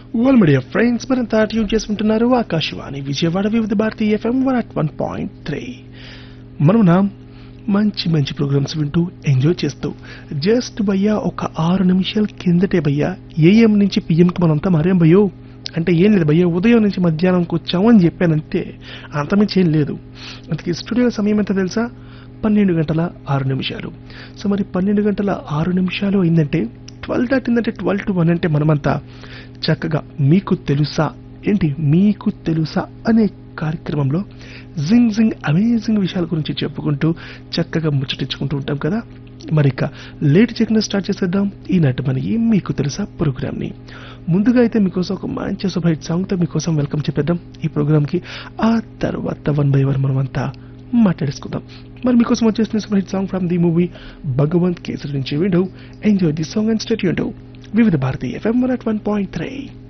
well media friends మరంతా tune చేసుకుంటున్నారు Akashvani Vijayawada Vividh Bharati FM one at one point three మనం నా మంచి మంచి ప్రోగ్రామ్స్ వింటూ ఎంజాయ్ చేస్తూ జస్ట్ భయ్యా ఒక ఆరు నిమిషాల కిందటే భయ్యా ఏఎం నుంచి పిఎంకి మనంతా మారాం భయ్యో అంటే ఏం లేదు భయ్యా ఉదయం నుంచి మధ్యాహ్నంకి వచ్చాము అని చెప్పానంతే అంతమించి ఏం లేదు అందుకే స్టూడియో సమయం ఎంత తెలుసా పన్నెండు గంటల ఆరు నిమిషాలు సో మరి పన్నెండు గంటల ఆరు నిమిషాలు అయిందంటే ట్వెల్వ్ దాటిందంటే ట్వెల్వ్ టు వన్ అంటే మనమంతా చక్కగా మీకు తెలుసా ఏంటి మీకు తెలుసా అనే కార్యక్రమంలో జింగ్ జింగ్ అమేజింగ్ విషయాల గురించి చెప్పుకుంటూ చక్కగా ముచ్చటించుకుంటూ ఉంటాం కదా మరి ఇక లేట్ చేయకుండా స్టార్ట్ చేసేద్దాం ఈనాటి మనకి మీకు తెలుసా ప్రోగ్రామ్ ని ముందుగా అయితే మీకోసం ఒక మంచి సూపర్ హిట్ సాంగ్ తో మీకోసం వెల్కమ్ చెప్పేద్దాం ఈ ప్రోగ్రామ్ కి ఆ తర్వాత వన్ బై వన్ మనం అంతా మాట్లాడేసుకుందాం మరి మీకోసం వచ్చేసిన super hit song from the movie Bhagavanth Kesari నుంచి వింటూ enjoy the song and stay Vividh Bharati FM one at one point three